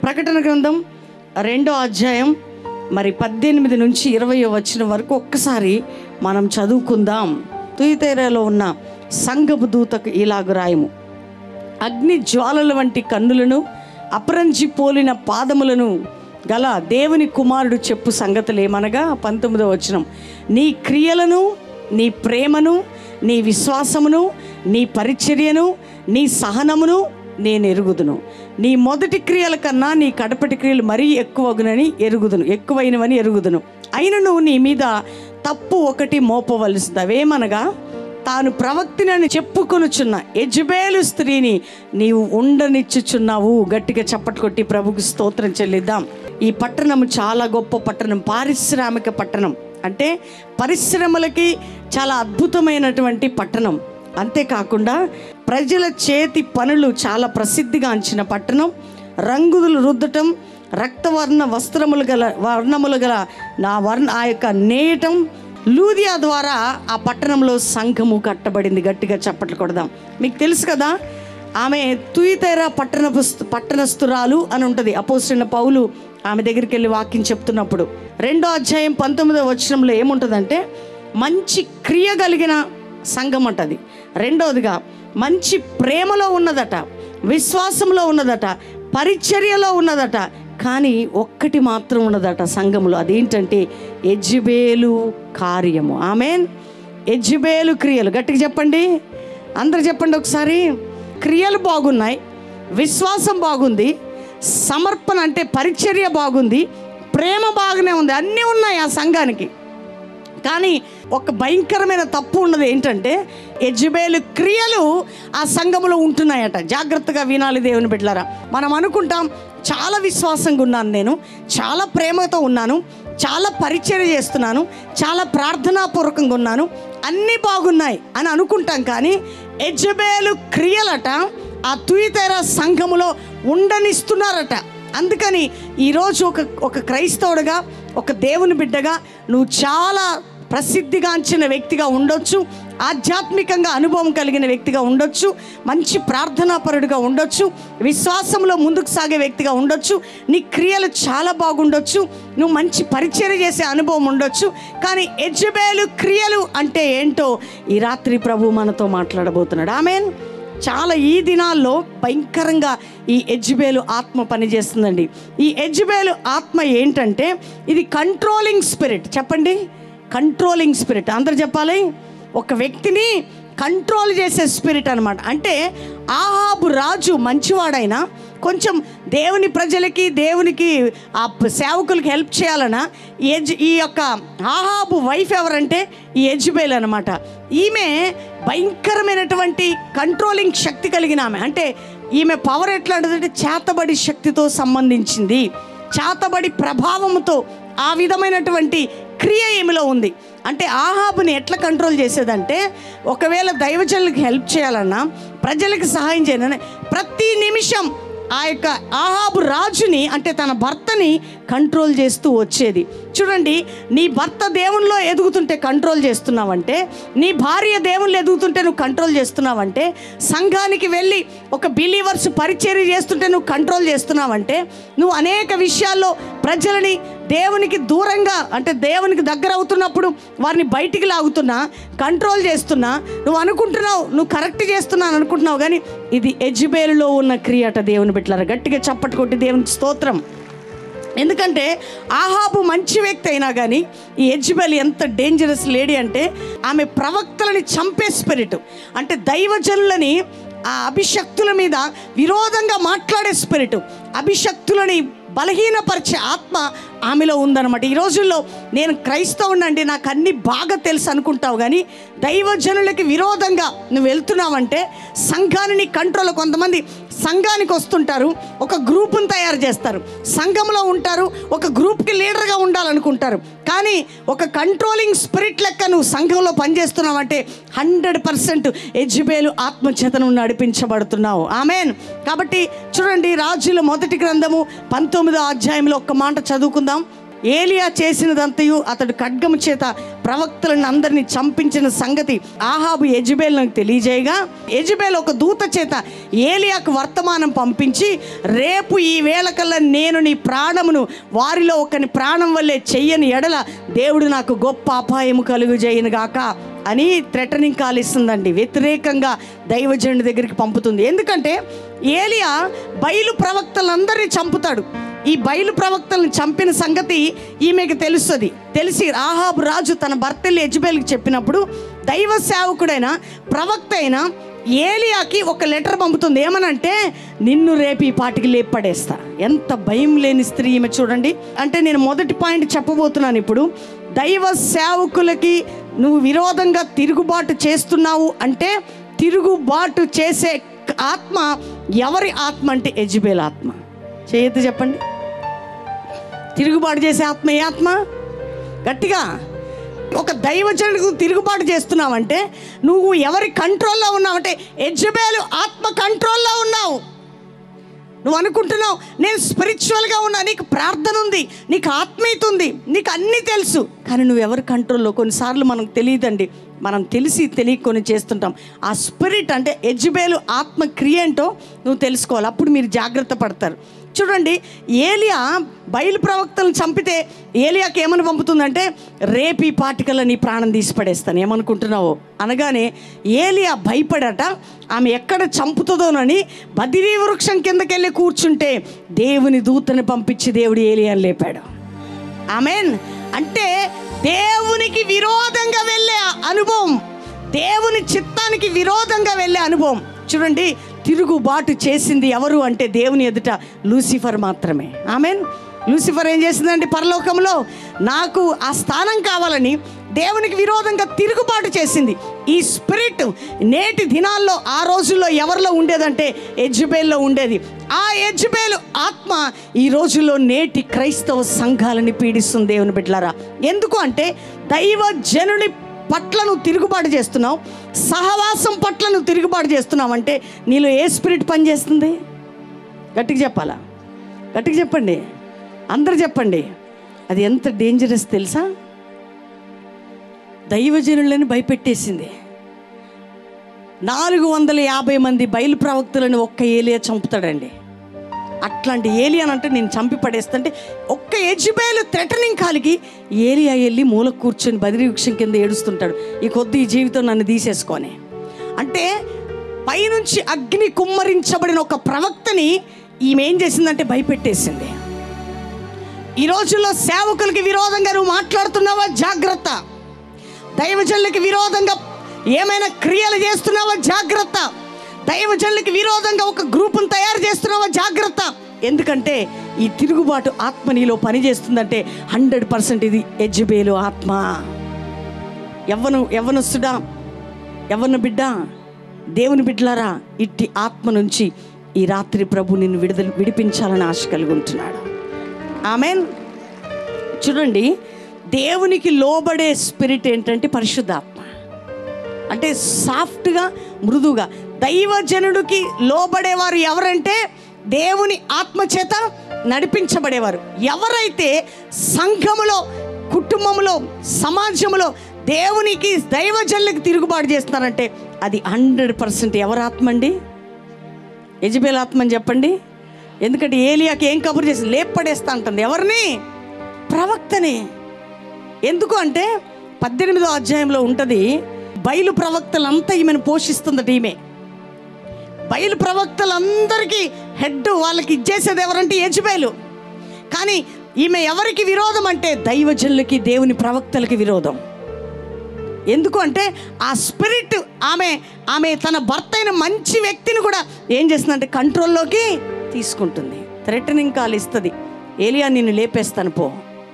ప్రకటన గ్రంథం రెండో అధ్యాయం మరి పద్దెనిమిది నుంచి ఇరవై వచ్చిన వరకు ఒక్కసారి మనం చదువుకుందాం తుయితేరలో ఉన్న సంగపు దూతకు ఇలాగు రాయము అగ్ని జ్వాలల వంటి కన్నులను అపరంజి పోలిన పాదములను గల దేవుని కుమారుడు చెప్పు సంగతులు ఏమనగా పంతొమ్మిదవ వచనం నీ క్రియలను నీ ప్రేమను నీ విశ్వాసమును నీ పరిచర్యను నీ సహనమును నేను ఎరుగుదును నీ మొదటి క్రియల కన్నా నీ కడపటి క్రియలు మరీ ఎక్కువగునని ఎరుగుదును ఎక్కువైనవని ఎరుగుదును అయినను నీ మీద తప్పు ఒకటి మోపవలసింది అవేమనగా తాను ప్రవక్తినని చెప్పుకొనుచున్న యజబేలు స్త్రీని నీవు ఉండనిచ్చుచున్నావు గట్టిగా చప్పట్లు కొట్టి ప్రభుకి స్తోత్రం చెల్లిద్దాం ఈ పట్టణం చాలా గొప్ప పట్టణం పారిశ్రామిక పట్టణం అంటే పరిశ్రమలకి చాలా అద్భుతమైనటువంటి పట్టణం అంతేకాకుండా ప్రజల చేతి పనులు చాలా ప్రసిద్ధిగాంచిన పట్టణం రంగులు రుద్దటం రక్తవర్ణ వస్త్రములు గల వర్ణములు గల నా వర్ణ ఆ యొక్క నేయటం లూదియా ద్వారా ఆ పట్టణంలో సంఘము కట్టబడింది గట్టిగా చప్పట్లు కొడదాం మీకు తెలుసు కదా ఆమె తుయితెర పట్టణ పట్టణస్థురాలు అని ఉంటుంది అపోసిన పౌలు ఆమె దగ్గరికి వెళ్ళి వాక్యం చెప్తున్నప్పుడు రెండో అధ్యాయం పంతొమ్మిదో వచనంలో ఏముంటుందంటే మంచి క్రియ కలిగిన సంఘం అంటది రెండోదిగా మంచి ప్రేమలో ఉన్నదట విశ్వాసంలో ఉన్నదట పరిచర్యలో ఉన్నదట కానీ ఒక్కటి మాత్రం ఉన్నదట సంఘంలో అదేంటంటే ఎజ్జిబేలు కార్యము ఆమెన్ ఎజ్జిబేలు క్రియలు గట్టిగా చెప్పండి అందరు చెప్పండి ఒకసారి క్రియలు బాగున్నాయి విశ్వాసం బాగుంది సమర్పణ అంటే పరిచర్య బాగుంది ప్రేమ బాగానే ఉంది అన్నీ ఉన్నాయి ఆ సంఘానికి కానీ ఒక భయంకరమైన తప్పు ఉన్నది ఏంటంటే యజ్బేలు క్రియలు ఆ సంఘములో ఉంటున్నాయట జాగ్రత్తగా వినాలి దేవుని బిడ్డలారా మనం అనుకుంటాం చాలా విశ్వాసంగా ఉన్నాను నేను చాలా ప్రేమతో ఉన్నాను చాలా పరిచయం చేస్తున్నాను చాలా ప్రార్థనాపూర్వకంగా ఉన్నాను అన్నీ బాగున్నాయి అని అనుకుంటాం కానీ యజ్బేలు క్రియలట ఆ తుయితెర సంఘములో ఉండనిస్తున్నారట అందుకని ఈరోజు ఒక ఒక క్రైస్తవుడుగా ఒక దేవుని బిడ్డగా నువ్వు చాలా ప్రసిద్ధిగాంచిన వ్యక్తిగా ఉండొచ్చు ఆధ్యాత్మికంగా అనుభవం కలిగిన వ్యక్తిగా ఉండొచ్చు మంచి ప్రార్థనాపరుడిగా ఉండొచ్చు విశ్వాసంలో ముందుకు సాగే వ్యక్తిగా ఉండొచ్చు నీ క్రియలు చాలా బాగుండొచ్చు నువ్వు మంచి పరిచయం చేసే అనుభవం ఉండొచ్చు కానీ ఎజ్జబేలు క్రియలు అంటే ఏంటో ఈ రాత్రి ప్రభు మనతో మాట్లాడబోతున్నాడు ఆమెన్ చాలా ఈ దినాల్లో భయంకరంగా ఈ ఎజ్బేలు ఆత్మ పనిచేస్తుందండి ఈ ఎజ్బేలు ఆత్మ ఏంటంటే ఇది కంట్రోలింగ్ స్పిరిట్ చెప్పండి కంట్రోలింగ్ స్పిరిట్ అందరు చెప్పాలి ఒక వ్యక్తిని కంట్రోల్ చేసే స్పిరిట్ అనమాట అంటే ఆహాబు రాజు మంచివాడైనా కొంచెం దేవుని ప్రజలకి దేవునికి ఆ ప- సేవకులకి హెల్ప్ చేయాలన్నా ఈ ఎజ్ ఈ యొక్క ఆహాబు వైఫ్ ఎవరంటే ఈ ఎజ్బేల్ అనమాట ఈమె భయంకరమైనటువంటి కంట్రోలింగ్ శక్తి కలిగిన ఆమె అంటే ఈమె పవర్ ఎట్లాంటిదంటే చేతబడి శక్తితో సంబంధించింది చేతబడి ప్రభావంతో ఆ విధమైనటువంటి క్రియ ఈమెలో ఉంది అంటే ఆహాబుని ఎట్లా కంట్రోల్ చేసేదంటే ఒకవేళ దైవజనులకు హెల్ప్ చేయాలన్నా ప్రజలకు సహాయం చేయాలన్నా ప్రతి నిమిషం ఆ యొక్క ఆహాబు రాజుని అంటే తన భర్తని కంట్రోల్ చేస్తూ వచ్చేది చూడండి నీ భర్త దేవునిలో ఎదుగుతుంటే కంట్రోల్ చేస్తున్నావంటే నీ భార్య దేవుళ్ళు ఎదుగుతుంటే నువ్వు కంట్రోల్ చేస్తున్నావంటే సంఘానికి వెళ్ళి ఒక బిలీవర్స్ పరిచర్య చేస్తుంటే నువ్వు కంట్రోల్ చేస్తున్నావంటే నువ్వు అనేక విషయాల్లో ప్రజలని దేవునికి దూరంగా అంటే దేవునికి దగ్గర అవుతున్నప్పుడు వారిని బయటికి లాగుతున్నా కంట్రోల్ చేస్తున్నా నువ్వు అనుకుంటున్నావు నువ్వు కరెక్ట్ చేస్తున్నాను అనుకుంటున్నావు కానీ ఇది ఎజ్బేలులో ఉన్న క్రియ అట దేవుని బిడ్డలారా గట్టిగా చప్పట్లు కొట్టి దేవునికి స్తోత్రం ఎందుకంటే ఆహాబు మంచి వ్యక్తి అయినా కానీ ఈ ఎజ్బెల్ ఎంత డేంజరస్ లేడీ అంటే ఆమె ప్రవక్తలని చంపే స్పిరిట్ అంటే దైవజనులని ఆ అభిషక్తుల మీద విరోధంగా మాట్లాడే స్పిరిట్ అభిషక్తులని బలహీనపరిచే ఆత్మ ఆమెలో ఉందన్నమాట ఈ రోజుల్లో నేను క్రైస్తవునండి నాకు అన్ని బాగా తెలుసు అనుకుంటావు కానీ దైవజనులకి విరోధంగా నువ్వు వెళ్తున్నావంటే సంఘాన్ని నీ కంట్రోల్ కొంతమంది సంఘానికి వస్తుంటారు ఒక గ్రూపును తయారు చేస్తారు సంఘంలో ఉంటారు ఒక గ్రూప్కి లీడర్గా ఉండాలనుకుంటారు కానీ ఒక కంట్రోలింగ్ స్పిరిట్ లెక్క నువ్వు సంఘంలో పనిచేస్తున్నావంటే హండ్రెడ్ పర్సెంట్ ఎజ్బేలు ఆత్మచేతను నడిపించబడుతున్నావు ఆమెన్ కాబట్టి చూడండి రాజుల మొదటి గ్రంథము పంతొమ్మిదో అధ్యాయంలో ఒక్క మాట చదువుకుందాం ఏలియా చేసినదంతయు అతడు ఖడ్గము చేత ప్రవక్తలను అందరినీ చంపించిన సంగతి ఆహాబు యజబేలకు తెలియజేయగా యజబేల్ ఒక దూత చేత ఏలియాకు వర్తమానం పంపించి రేపు ఈ వేళకల్లా నేను నీ ప్రాణమును వారిలో ఒకని ప్రాణం వల్లే చెయ్యని ఎడల దేవుడు నాకు గొప్ప అపాయము కలుగు చేయను గాక అని థ్రెటనింగ్ కాల్ ఇస్తుందండి వ్యతిరేకంగా దైవజనుడి దగ్గరికి పంపుతుంది ఎందుకంటే ఏలియా బయలు ప్రవక్తలందరినీ చంపుతాడు ఈ బయలు ప్రవక్తలను చంపిన సంగతి ఈమెకి తెలుస్తుంది తెలిసి రాహాబు రాజు తన భర్తలు యజ్బేల్కి చెప్పినప్పుడు దైవ సేవకుడైన ప్రవక్త అయిన ఏలియాకి ఒక లెటర్ పంపుతుంది ఏమనంటే నిన్ను రేపు ఈ పాటికి లేపడేస్తా ఎంత భయం లేని స్త్రీ ఈమె చూడండి అంటే నేను మొదటి పాయింట్ చెప్పబోతున్నాను ఇప్పుడు దైవ సేవకులకి నువ్వు విరోధంగా తిరుగుబాటు చేస్తున్నావు అంటే తిరుగుబాటు చేసే ఆత్మ ఎవరి ఆత్మ అంటే ఎజుబేల్ ఆత్మ చేయొద్దు చెప్పండి తిరుగుబాటు చేసే ఆత్మ ఏ ఆత్మ గట్టిగా ఒక దైవజనుడికి తిరుగుబాటు చేస్తున్నావంటే నువ్వు ఎవరి కంట్రోల్లో ఉన్నావంటే ఎజ్జబేలు ఆత్మ కంట్రోల్లో ఉన్నావు నువ్వు అనుకుంటున్నావు నేను స్పిరిచువల్గా ఉన్నా నీకు ప్రార్థన ఉంది నీకు ఆత్మీయత ఉంది నీకు అన్నీ తెలుసు కానీ నువ్వు ఎవరి కంట్రోల్లో కొన్నిసార్లు మనకు తెలియదండి మనం తెలిసి తెలియకొని చేస్తుంటాం ఆ స్పిరిట్ అంటే ఎజ్జబేలు ఆత్మ క్రియ ఏంటో నువ్వు తెలుసుకోవాలి అప్పుడు మీరు జాగ్రత్త పడతారు చూడండి ఏలియా బయలు ప్రవక్తలను చంపితే ఏలియాకి ఏమని పంపుతుందంటే రేపు ఈ పాటికల్లా నీ ప్రాణం తీసి పడేస్తాను ఏమనుకుంటున్నావు అనగానే ఏలియా భయపడట ఆమె ఎక్కడ చంపుతుందోనని బదిరీ వృక్షం కిందకెళ్ళి కూర్చుంటే దేవుని దూతని పంపించి దేవుడు ఏలియాని లేపాడు ఆమెన్ అంటే దేవునికి విరోధంగా వెళ్ళే అనుభవం దేవుని చిత్తానికి విరోధంగా వెళ్ళే అనుభవం చూడండి తిరుగుబాటు చేసింది ఎవరు అంటే దేవుని ఎదుట లూసిఫర్ మాత్రమే ఆమెన్ లూసిఫర్ ఏం చేసిందండి పరలోకంలో నాకు ఆ స్థానం కావాలని దేవునికి విరోధంగా తిరుగుబాటు చేసింది ఈ స్పిరిట్ నేటి దినాల్లో ఆ రోజుల్లో ఎవరిలో ఉండేదంటే ఎజ్జుబేల్లో ఉండేది ఆ ఎజ్జుబేలు ఆత్మ ఈ రోజుల్లో నేటి క్రైస్తవ సంఘాలని పీడిస్తుంది దేవుని బిడ్డలారా ఎందుకు అంటే దైవ జనుని పట్ల నువ్వు తిరుగుబాటు చేస్తున్నావు సహవాసం పట్ల నువ్వు తిరుగుబాటు చేస్తున్నావు అంటే నీలో ఏ స్పిరిట్ పనిచేస్తుంది గట్టిగా చెప్పాలా గట్టిగా చెప్పండి అందరు చెప్పండి అది ఎంత డేంజరస్ తెలుసా దైవజనులని భయపెట్టేసింది నాలుగు వందల యాభై మంది బయలు ప్రవక్తలను ఒక్క ఏలియా చంపుతాడండి అట్లాంటి ఏలియా అంటే నేను చంపి పడేస్తుంటే ఒక్క ఎజ్బేలు థ్రెటనింగ్ కాలికి ఏలియా వెళ్ళి మూల కూర్చొని బదిరి వృక్షం కింద ఏడుస్తుంటాడు ఈ కొద్ది ఈ జీవితం నన్ను తీసేసుకొని అంటే పైనుంచి అగ్ని కుమ్మరించబడిన ఒక ప్రవక్తని ఈమె ఏం చేసిందంటే భయపెట్టేసింది ఈ రోజుల్లో సేవకులకి విరోధంగా నువ్వు మాట్లాడుతున్నావా జాగ్రత్త దైవజనులకి విరోధంగా ఏమైనా క్రియలు చేస్తున్నావా జాగ్రత్త దైవజనులకి విరోధంగా ఒక గ్రూపును తయారు చేస్తున్నావా జాగ్రత్త ఎందుకంటే ఈ తిరుగుబాటు ఆత్మ నీలో పనిచేస్తుందంటే హండ్రెడ్ పర్సెంట్ ఇది ఎజ్జబేలు ఆత్మ ఎవ్వను ఎవ్వనొస్తుడా ఎవరిన బిడ్డ దేవుని బిడ్డలారా ఇట్టి ఆత్మ నుంచి ఈ రాత్రి ప్రభు నిన్ను విడుదల విడిపించాలని ఆశ కలిగి ఉంటున్నాడు ఆమెన్ చూడండి దేవునికి లోబడే స్పిరిట్ ఏంటంటే పరిశుద్ధాత్మ అంటే సాఫ్ట్గా మృదువుగా దైవజనుడికి లోబడేవారు ఎవరంటే దేవుని ఆత్మ చేత నడిపించబడేవారు ఎవరైతే సంఘములో కుటుంబంలో సమాజంలో దేవునికి దైవజనులకు తిరుగుబాటు చేస్తున్నారంటే అది హండ్రెడ్ పర్సెంట్ ఎవరి ఆత్మ అండి యజబేల్ ఆత్మ అని చెప్పండి ఎందుకంటే ఏలియాకి ఏం కబురు చేసి లేపడేస్తా అంటుంది ఎవరిని ప్రవక్తని ఎందుకు అంటే పద్దెనిమిదో అధ్యాయంలో ఉంటుంది బయలు ప్రవక్తలంతా ఈమెను పోషిస్తుందట ఈమె బయలు ప్రవక్తలందరికీ హెడ్ వాళ్ళకి ఇచ్చేసేది ఎవరంటే యజబేలు కానీ ఈమె ఎవరికి విరోధం అంటే దైవజనులకి దేవుని ప్రవక్తలకి విరోధం ఎందుకు అంటే ఆ స్పిరిట్ ఆమె ఆమె తన భర్త అయిన మంచి వ్యక్తిని కూడా ఏం చేస్తుందంటే కంట్రోల్లోకి తీసుకుంటుంది థ్రెటనింగ్ కాల్ ఇస్తుంది ఏలియా నిన్ను లేపేస్తాను పో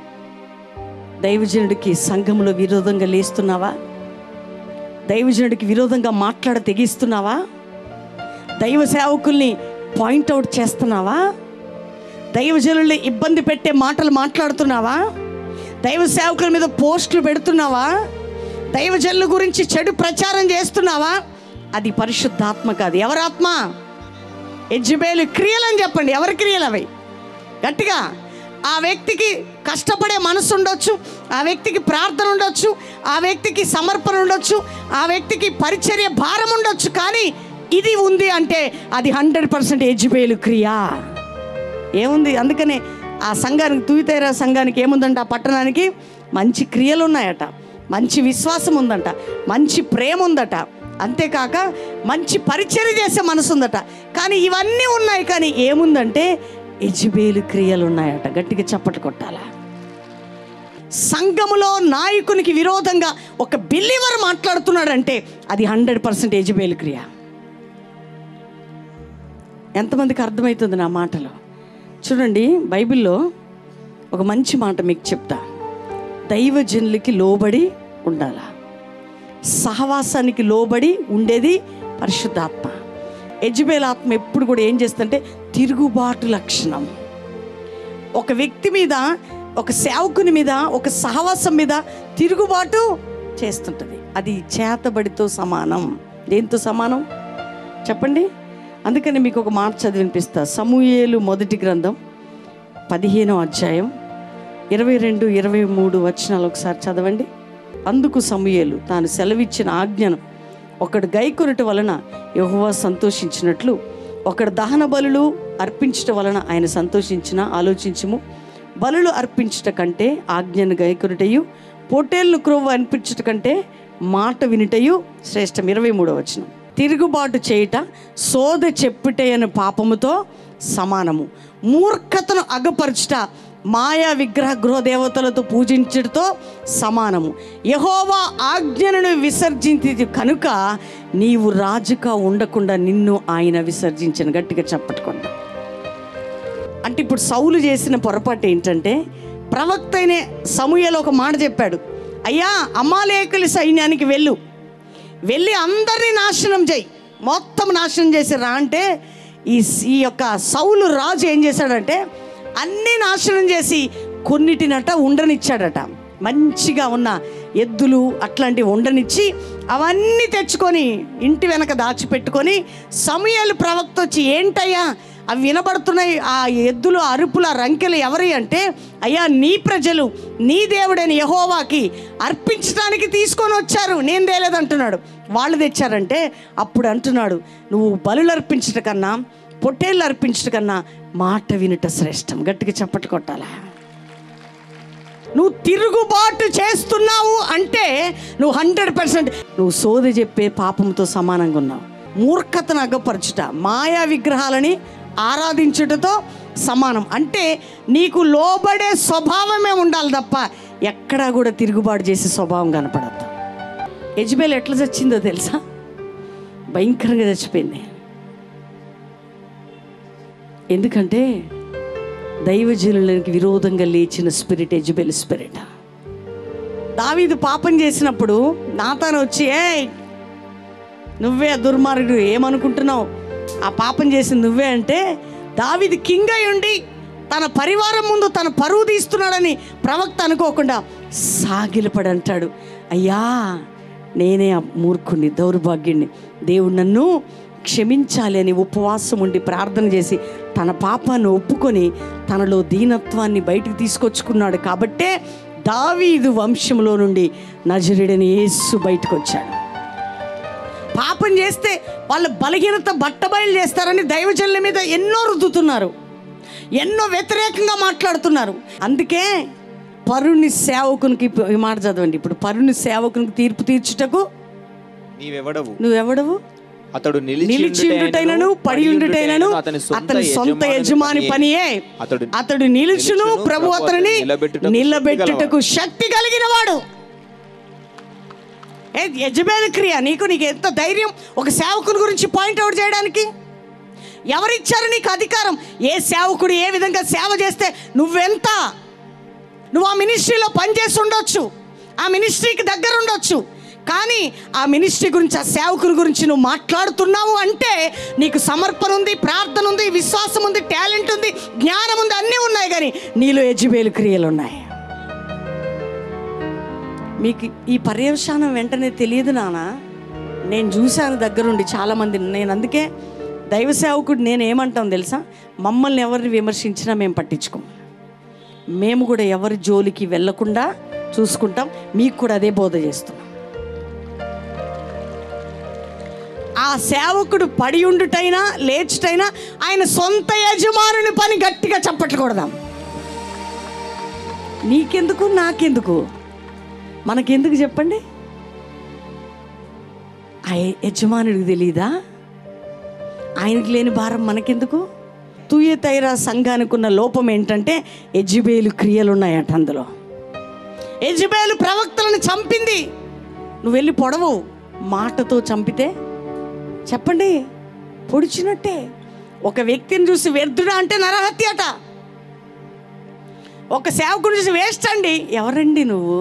దైవజనుడికి సంఘంలో విరోధంగా లేస్తున్నావా దైవజనుడికి విరోధంగా మాట్లాడ తెగిస్తున్నావా దైవ సేవకుల్ని పాయింట్అవుట్ చేస్తున్నావా దైవజనుల్ని ఇబ్బంది పెట్టే మాటలు మాట్లాడుతున్నావా దైవ సేవకుల మీద పోస్టులు పెడుతున్నావా దైవజనుల గురించి చెడు ప్రచారం చేస్తున్నావా అది పరిశుద్ధాత్మ కాదు ఎవరాత్మ ఎజ్జబేలు క్రియలు అని చెప్పండి ఎవరి క్రియలు అవి గట్టిగా ఆ వ్యక్తికి కష్టపడే మనసు ఉండొచ్చు ఆ వ్యక్తికి ప్రార్థన ఉండొచ్చు ఆ వ్యక్తికి సమర్పణ ఉండొచ్చు ఆ వ్యక్తికి పరిచర్య భారం ఉండొచ్చు కానీ ఇది ఉంది అంటే అది హండ్రెడ్ పర్సెంట్ ఎజ్బేలు క్రియ ఏముంది అందుకనే ఆ సంఘానికి తూయితేరా సంఘానికి ఏముందంట ఆ పట్టణానికి మంచి క్రియలు ఉన్నాయట మంచి విశ్వాసం ఉందంట మంచి ప్రేమ ఉందట అంతేకాక మంచి పరిచర్య చేసే మనసు ఉందట కానీ ఇవన్నీ ఉన్నాయి కానీ ఏముందంటే ఎజిబేలు క్రియలు ఉన్నాయట గట్టిగా చప్పట్లు కొట్టాలా సంఘములో నాయకునికి విరోధంగా ఒక బిల్లివర్ మాట్లాడుతున్నాడంటే అది హండ్రెడ్ పర్సెంట్ ఎజిబేలు క్రియ ఎంతమందికి అర్థమవుతుంది నా మాటలు చూడండి బైబిల్లో ఒక మంచి మాట మీకు చెప్తా దైవజనులకి లోబడి ఉండాలా సహవాసానికి లోబడి ఉండేది పరిశుద్ధాత్మ యజ్బేల్ ఆత్మ ఎప్పుడు కూడా ఏం చేస్తుందంటే తిరుగుబాటు లక్షణం ఒక వ్యక్తి మీద ఒక సేవకుని మీద ఒక సహవాసం మీద తిరుగుబాటు చేస్తుంటుంది అది చేతబడితో సమానం దేంతో సమానం చెప్పండి అందుకని మీకు ఒక మాట చదివి వినిపిస్తా సమూయేలు మొదటి గ్రంథం పదిహేనో అధ్యాయం ఇరవై రెండు ఇరవై మూడు వచనాలు ఒకసారి చదవండి అందుకు సమూయేలు తాను సెలవిచ్చిన ఆజ్ఞను ఒకడు గైకొనట వలన యెహోవా సంతోషించినట్లు ఒకడు దహన బలులు అర్పించటం వలన ఆయన సంతోషించిన ఆలోచించుము బలులు అర్పించుట కంటే ఆజ్ఞను గైకొనుటయు పొట్టేళ్ళు క్రొవ్వు అర్పించుట కంటే మాట వినుటయు శ్రేష్టం ఇరవై మూడో వచనం తిరుగుబాటు చేయుట సోద చెప్పుటయని పాపముతో సమానము మూర్ఖతను అగపరచుట మాయా విగ్రహ గృహదేవతలతో పూజించటతో సమానము యహోవా ఆజ్ఞలను విసర్జించి కనుక నీవు రాజుగా ఉండకుండా నిన్ను ఆయన విసర్జించను గట్టిగా చెప్పట్టుకోండి అంటే ఇప్పుడు సౌలు చేసిన పొరపాటు ఏంటంటే ప్రవక్త అయిన సమూహలో ఒక మాట చెప్పాడు అయ్యా అమాలేకుల సైన్యానికి వెళ్ళు వెళ్ళి అందరినీ నాశనం చేయి మొత్తం నాశనం చేసి రా అంటే ఈ ఈ యొక్క సౌలు రాజు ఏం చేశాడంటే అన్నీ నాశనం చేసి కొన్నిటినట ఉండనిచ్చాడట మంచిగా ఉన్న ఎద్దులు అట్లాంటివి ఉండనిచ్చి అవన్నీ తెచ్చుకొని ఇంటి వెనక దాచిపెట్టుకొని సమయాలు ప్రవక్త వచ్చి ఏంటయ్యా అవి వినబడుతున్నాయి ఆ ఎద్దులు అరుపుల రంకెలు ఎవరి అంటే అయ్యా నీ ప్రజలు నీ దేవుడైన యహోవాకి అర్పించడానికి తీసుకొని వచ్చారు నేను తేలేదంటున్నాడు వాళ్ళు తెచ్చారంటే అప్పుడు అంటున్నాడు నువ్వు బలులు అర్పించట కన్నా పొట్టేళ్ళు అర్పించట కన్నా మాట వినుట శ్రేష్టం గట్టిగా చప్పట్లు కొట్టాలా నువ్వు తిరుగుబాటు చేస్తున్నావు అంటే నువ్వు హండ్రెడ్ పర్సెంట్ నువ్వు సోది చెప్పే పాపంతో సమానంగా ఉన్నావు మూర్ఖతను అగ్గపరచుట మాయా విగ్రహాలని ఆరాధించుటతో సమానం అంటే నీకు లోబడే స్వభావమే ఉండాలి తప్ప ఎక్కడా కూడా తిరుగుబాటు చేసే స్వభావం కనపడద్దు యజ్బేల్ ఎట్లా చచ్చిందో తెలుసా భయంకరంగా చచ్చిపోయింది ఎందుకంటే దైవజనులకి విరోధంగా లేచిన స్పిరిట్ ఎజుబెల్ స్పిరిట్ దావీదు పాపం చేసినప్పుడు నాతాను వచ్చి ఏ నువ్వే ఆ దుర్మార్గుడు ఏమనుకుంటున్నావు ఆ పాపం చేసింది నువ్వే అంటే దావీది కింగ్ అయి ఉండి తన పరివారం ముందు తన పరువు తీస్తున్నాడని ప్రవక్త అనుకోకుండా సాగిలపడి అంటాడు అయ్యా నేనే ఆ మూర్ఖుణ్ణి దౌర్భాగ్యుణ్ణి దేవుడు నన్ను క్షమించాలి అని ఉపవాసం ఉండి ప్రార్థన చేసి తన పాపాన్ని ఒప్పుకొని తనలో దీనత్వాన్ని బయటికి తీసుకొచ్చుకున్నాడు కాబట్టే దావీదు వంశంలో నుండి నజరుడని యేసు బయటకు వచ్చాడు పాపం చేస్తే వాళ్ళ బలహీనత బట్టబయలు చేస్తారని దైవజనుల మీద ఎన్నో రుద్దుతున్నారు ఎన్నో వ్యతిరేకంగా మాట్లాడుతున్నారు అందుకే పరుని సేవకునికి ఇప్పుడు ఈ మాట చదవండి ఇప్పుడు పరుని సేవకునికి తీర్పు తీర్చుటకు నీవెవడవు నువ్వెవడవు అతడు నిలిచిండుటైనను పడి ఉండుటైనను అతని సొంత యజమాని పనియే అతడు అతడు నిలుచును ప్రభు అతనిని నిలబెట్టుటకు నిలబెట్టుటకు శక్తి కలిగిన వాడు ఏ యజమాని క్రియ నీకు నీకు ఎంత ధైర్యం ఒక సేవకుని గురించి పాయింట్అవుట్ చేయడానికి ఎవరిచ్చారు నీకు అధికారం ఏ సేవకుడు ఏ విధంగా సేవ చేస్తే నువ్వెంత నువ్వు ఆ మినిస్ట్రీలో పనిచేసి ఉండొచ్చు ఆ మినిస్ట్రీకి దగ్గర ఉండొచ్చు కానీ ఆ మినిస్ట్రీ గురించి ఆ సేవకుని గురించి నువ్వు మాట్లాడుతున్నావు అంటే నీకు సమర్పణ ఉంది ప్రార్థన ఉంది విశ్వాసం ఉంది టాలెంట్ ఉంది జ్ఞానం ఉంది అన్నీ ఉన్నాయి కానీ నీలో యజ్బేలు క్రియలు ఉన్నాయి మీకు ఈ పర్యవసానం వెంటనే తెలియదు నాన్న నేను చూశాను దగ్గరుండి చాలామంది నేను అందుకే దైవ సేవకుడు నేను ఏమంటాను తెలుసా మమ్మల్ని ఎవరిని విమర్శించినా మేము పట్టించుకోం మేము కూడా ఎవరి జోలికి వెళ్ళకుండా చూసుకుంటాం మీకు కూడా అదే బోధ చేస్తున్నాం ఆ సేవకుడు పడి ఉండుటైనా లేచుటైనా ఆయన సొంత యజమానుని పని గట్టిగా చప్పట్లు కొడదాం నీకెందుకు నాకెందుకు మనకెందుకు చెప్పండి ఆ యజమానుడికి తెలీదా ఆయనకి లేని భారం మనకెందుకు తూయతైరా సంఘానికి ఉన్న లోపం ఏంటంటే ఎజ్జిబేలు క్రియలు ఉన్నాయట అందులో ఎజ్జిబేలు ప్రవక్తలను చంపింది నువ్వు వెళ్ళి పొడవు మాటతో చంపితే చెప్పండి పొడిచినట్టే ఒక వ్యక్తిని చూసి వ్యర్థుడా అంటే నరహత్య అట ఒక సేవకుని చూసి వేస్ట్ అండి ఎవరండి నువ్వు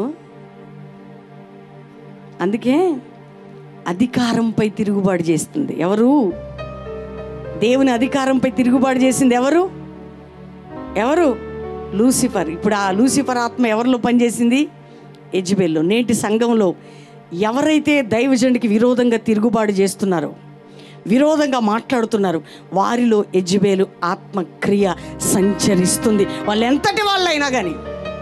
అందుకే అధికారంపై తిరుగుబాటు చేస్తుంది ఎవరు దేవుని అధికారంపై తిరుగుబాటు చేసింది ఎవరు ఎవరు లూసిఫర్ ఇప్పుడు ఆ లూసిఫర్ ఆత్మ ఎవరిలో పనిచేసింది ఎజ్బెల్లో నేటి సంఘంలో ఎవరైతే దైవజనుడికి విరోధంగా తిరుగుబాటు చేస్తున్నారో విరోధంగా మాట్లాడుతున్నారు వారిలో ఎజ్బేలు ఆత్మక్రియ సంచరిస్తుంది వాళ్ళు ఎంతటి వాళ్ళైనా కానీ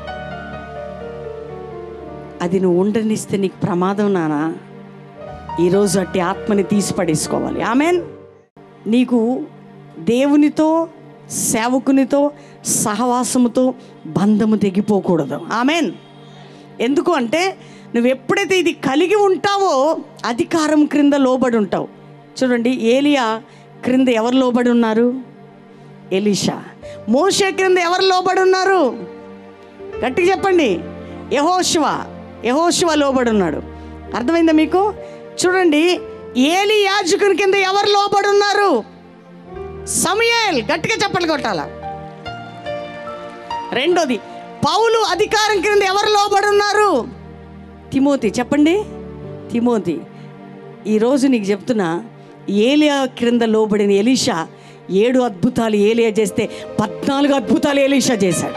అది నువ్వు ఉండనిస్తే నీకు ప్రమాదం నానా ఈరోజు అట్టి ఆత్మని తీసి పడేసుకోవాలి ఆమెన్ నీకు దేవునితో సేవకునితో సహవాసముతో బంధము తెగిపోకూడదు ఆమెన్ ఎందుకు అంటే నువ్వు ఎప్పుడైతే ఇది కలిగి ఉంటావో అధికారం క్రింద లోబడి ఉంటావు చూడండి ఏలియా క్రింద ఎవరు లోబడి ఉన్నారు ఎలీషా మోషే క్రింద ఎవరు లోబడి ఉన్నారు గట్టిగా చెప్పండి యహోశివ యహోశివ లోబడి ఉన్నాడు అర్థమైందా మీకు చూడండి ఏలి యాజకుని కింద ఎవరు లోబడి ఉన్నారు సమయల్ గట్టిగా చెప్పలు కొట్టాల రెండోది పౌలు అధికారం క్రింద ఎవరు లోబడి ఉన్నారు తిమోతి చెప్పండి తిమోతి ఈరోజు నీకు చెప్తున్నా ఏలియా క్రింద లోబడిన ఎలీషా ఏడు అద్భుతాలు ఏలియా చేస్తే పద్నాలుగు అద్భుతాలు ఎలీషా చేశాడు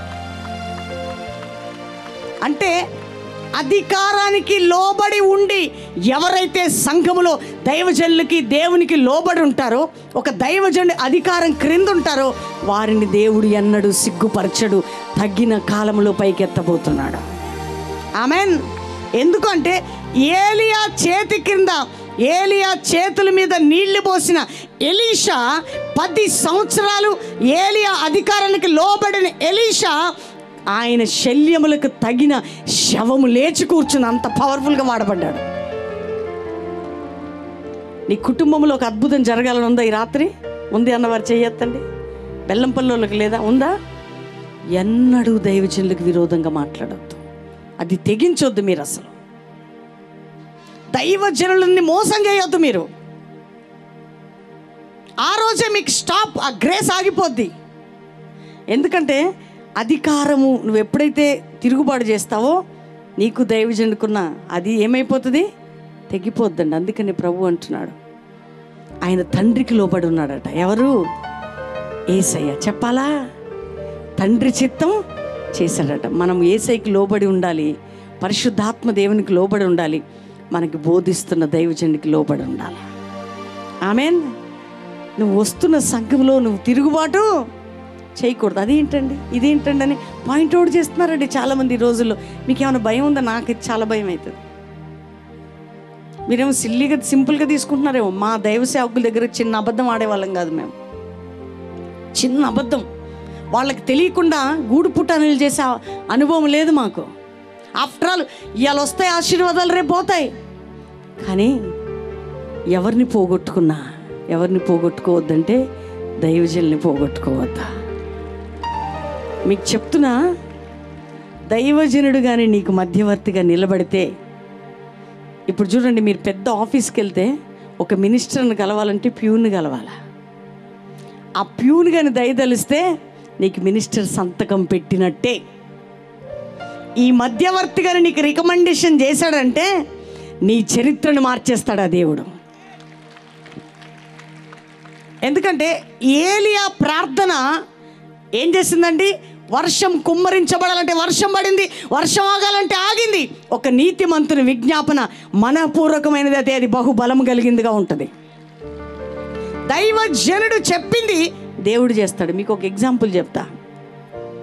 అంటే అధికారానికి లోబడి ఉండి ఎవరైతే సంఘములో దైవజనులకి దేవునికి లోబడి ఉంటారో ఒక దైవజనుడి అధికారం క్రింద ఉంటారో వారిని దేవుడు ఎన్నడూ సిగ్గుపరచడు తగ్గిన కాలంలో పైకెత్తబోతున్నాడు ఆమెన్ ఎందుకంటే ఏలియా చేతి కింద ఏలియా చేతుల మీద నీళ్లు పోసిన ఎలీషా పది సంవత్సరాలు ఏలియా అధికారానికి లోబడిన ఎలీషా ఆయన శల్యములకు తగిన శవము లేచి కూర్చుని అంత పవర్ఫుల్గా వాడబడ్డాడు నీ కుటుంబంలో ఒక అద్భుతం జరగాలని ఉందా ఈ రాత్రి ఉంది అన్నవారు చెయ్యొద్దండి బెల్లంపల్లికి లేదా ఉందా ఎన్నడూ దైవజనులకు విరోధంగా మాట్లాడొద్దు అది తెగించొద్దు మీరు అసలు దైవజనులని మోసం చేయొద్దు మీరు ఆ రోజే మీకు స్టాప్ ఆ గ్రేస్ ఆగిపోద్ది ఎందుకంటే అధికారము నువ్వు ఎప్పుడైతే తిరుగుబాటు చేస్తావో నీకు దైవజనుకున్న అది ఏమైపోతుంది తెగిపోద్దండి అందుకని ప్రభు అంటున్నాడు ఆయన తండ్రికి లోబడి ఉన్నాడట ఎవరు ఏసయ్య చెప్పాలా తండ్రి చిత్తం చేశాడట మనం ఏసైకి లోబడి ఉండాలి పరిశుద్ధాత్మ దేవునికి లోబడి ఉండాలి మనకి బోధిస్తున్న దైవజనుడికి లోబడి ఉండాలి ఆమెన్ నువ్వు వస్తున్న సంఘంలో నువ్వు తిరుగుబాటు చేయకూడదు అదేంటండి ఇదేంటండి అని పాయింట్ అవుట్ చేస్తున్నారండి చాలామంది ఈ రోజుల్లో మీకు ఏమైనా భయం ఉందా నాకు ఇది చాలా భయం అవుతుంది మీరేమో సిల్లీగా సింపుల్గా తీసుకుంటున్నారేమో మా దైవ సేవకుల దగ్గర చిన్న అబద్ధం ఆడేవాళ్ళం కాదు మేము చిన్న అబద్ధం వాళ్ళకి తెలియకుండా గూడు పుట్టానులు చేసే ఆ అనుభవం లేదు మాకు ఆఫ్టర్ ఆల్ ఇవాళ వస్తాయి ఆశీర్వాదాలు రేపు పోతాయి కానీ ఎవరిని పోగొట్టుకున్నా ఎవరిని పోగొట్టుకోవద్దంటే దైవజల్ని పోగొట్టుకోవద్దా మీకు చెప్తున్నా దైవజనుడు కానీ నీకు మధ్యవర్తిగా నిలబడితే ఇప్పుడు చూడండి మీరు పెద్ద ఆఫీస్కి వెళ్తే ఒక మినిస్టర్ని కలవాలంటే ప్యూన్ని కలవాలా ఆ ప్యూన్ కానీ దయదలిస్తే నీకు మినిస్టర్ సంతకం పెట్టినట్టే ఈ మధ్యవర్తి గారు నీకు రికమెండేషన్ చేశాడంటే నీ చరిత్రను మార్చేస్తాడు ఆ దేవుడు ఎందుకంటే ఏలియా ప్రార్థన ఏం చేసిందండి వర్షం కుమ్మరించబడాలంటే వర్షం పడింది వర్షం ఆగాలంటే ఆగింది ఒక నీతిమంతుని విజ్ఞాపన మనపూర్వకమైనది అయితే అది బహుబలం కలిగిందిగా ఉంటుంది దైవజనుడు చెప్పింది దేవుడు చేస్తాడు మీకు ఒక ఎగ్జాంపుల్ చెప్తా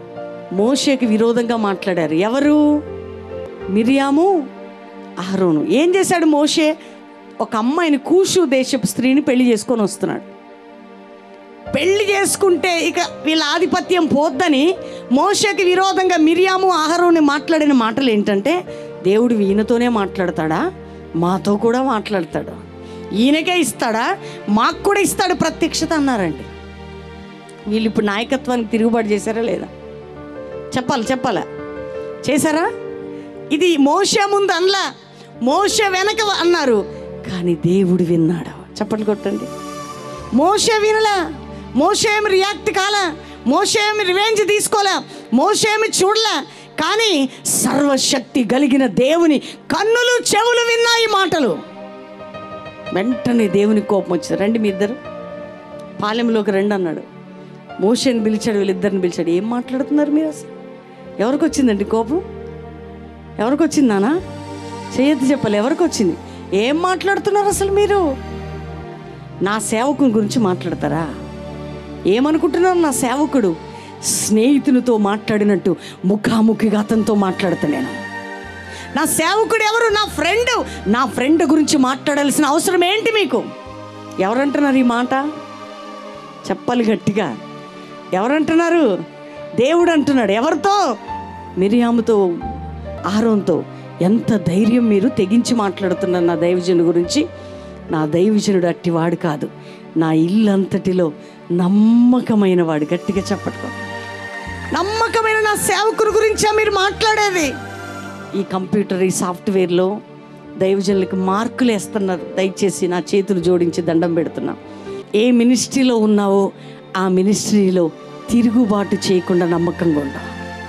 మోషేకి విరోధంగా మాట్లాడారు ఎవరు మిరియాము అహరోను ఏం చేశాడు మోషే ఒక అమ్మాయిని కూషు దేశపు స్త్రీని పెళ్లి చేసుకొని వస్తున్నాడు పెళ్లి చేసుకుంటే ఇక వీళ్ళ ఆధిపత్యం పోద్దని మోషకి విరోధంగా మిరియాము ఆహారోని మాట్లాడిన మాటలు ఏంటంటే దేవుడు ఈయనతోనే మాట్లాడతాడా మాతో కూడా మాట్లాడతాడు ఈయనకే ఇస్తాడా మాకు కూడా ఇస్తాడు ప్రత్యక్షత అన్నారండి వీళ్ళు ఇప్పుడు నాయకత్వానికి తిరుగుబాటు చేశారా లేదా చెప్పాలి చెప్పాలా చేశారా ఇది మోస ముందు అనలా మోస వెనక అన్నారు కానీ దేవుడు విన్నాడు చెప్పండి కొట్టండి మోస వినలా మోస ఏమి రియాక్ట్ కాలా మోస ఏమి రివెంజ్ తీసుకోలే మోస ఏమి చూడలే కానీ సర్వశక్తి కలిగిన దేవుని కన్నులు చెవులు విన్నా ఈ మాటలు వెంటనే దేవుని కోపం వచ్చింది రండి మీ ఇద్దరు పాలెంలోకి రండి అన్నాడు మోషని పిలిచాడు వీళ్ళిద్దరిని పిలిచాడు ఏం మాట్లాడుతున్నారు మీరు అసలు ఎవరికి వచ్చిందండి కోపం ఎవరికి వచ్చింది నానా చేయొద్దు చెప్పాలి ఎవరికి వచ్చింది ఏం మాట్లాడుతున్నారు అసలు మీరు నా సేవకుని గురించి మాట్లాడతారా ఏమనుకుంటున్నారు నా సేవకుడు స్నేహితునితో మాట్లాడినట్టు ముఖాముఖిగా అతనితో మాట్లాడతా నేను నా సేవకుడు ఎవరు నా ఫ్రెండ్ నా ఫ్రెండ్ గురించి మాట్లాడాల్సిన అవసరం ఏంటి మీకు ఎవరంటున్నారు ఈ మాట చెప్పాలి గట్టిగా ఎవరంటున్నారు దేవుడు అంటున్నాడు ఎవరితో మిరియాముతో ఆహారంతో ఎంత ధైర్యం మీరు తెగించి మాట్లాడుతున్నారు నా దైవజనుడి గురించి నా దైవజనుడు అట్టివాడు కాదు నా ఇల్లంతటిలో నమ్మకమైన వాడు గట్టిగా చెప్పట్టుకో నమ్మకమైన నా సేవకుని గురించే మీరు మాట్లాడేది ఈ కంప్యూటర్ ఈ సాఫ్ట్వేర్లో దైవజనులకు మార్కులు వేస్తున్నారు దయచేసి నా చేతులు జోడించి దండం పెడుతున్నా ఏ మినిస్ట్రీలో ఉన్నావో ఆ మినిస్ట్రీలో తిరుగుబాటు చేయకుండా నమ్మకంగా ఉండాలి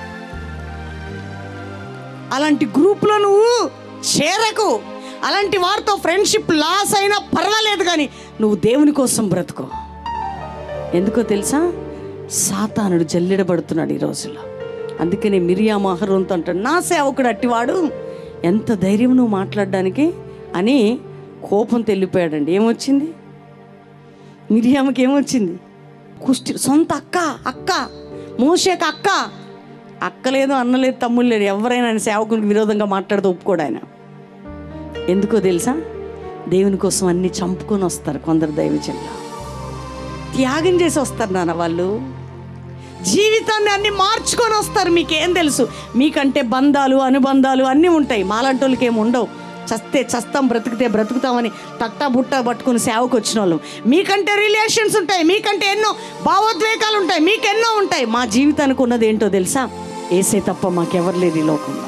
అలాంటి గ్రూప్లో నువ్వు చేరకు అలాంటి వారితో ఫ్రెండ్షిప్ లాస్ అయినా పర్వాలేదు కానీ నువ్వు దేవుని కోసం బ్రతుకో ఎందుకో తెలుసా సాతానుడు జల్లెడబడుతున్నాడు ఈ రోజుల్లో అందుకనే మిరియాము అహరోన్తో అంటాడు నా సేవకుడు అట్టివాడు ఎంత ధైర్యం నువ్వు మాట్లాడడానికి అని కోపం తెల్లిపోయాడండి ఏమొచ్చింది మిరియామకి ఏమొచ్చింది కుష్టి సొంత అక్క అక్క మోషేక అక్క అక్క లేదు అన్న లేదు తమ్ముడు లేదు ఎవరైనా ఆయన సేవకునికి విరోధంగా మాట్లాడితే ఒప్పుకోడు ఆయన ఎందుకో తెలుసా దేవుని కోసం అన్ని చంపుకొని వస్తారు కొందరు దైవజనులు త్యాగం చేసి వస్తారు నాన్న వాళ్ళు జీవితాన్ని అన్ని మార్చుకొని వస్తారు మీకేం తెలుసు మీకంటే బంధాలు అనుబంధాలు అన్నీ ఉంటాయి మాలాంటి వాళ్ళకి ఏమి ఉండవు చస్తే చస్తాం బ్రతికితే బ్రతుకుతామని తట్టా బుట్ట పట్టుకుని సేవకు వచ్చిన వాళ్ళు మీకంటే రిలేషన్స్ ఉంటాయి మీకంటే ఎన్నో భావోద్వేగాలు ఉంటాయి మీకెన్నో ఉంటాయి మా జీవితానికి ఉన్నది ఏంటో తెలుసా ఏసే తప్ప మాకెవరు లేరు ఈ లోకంలో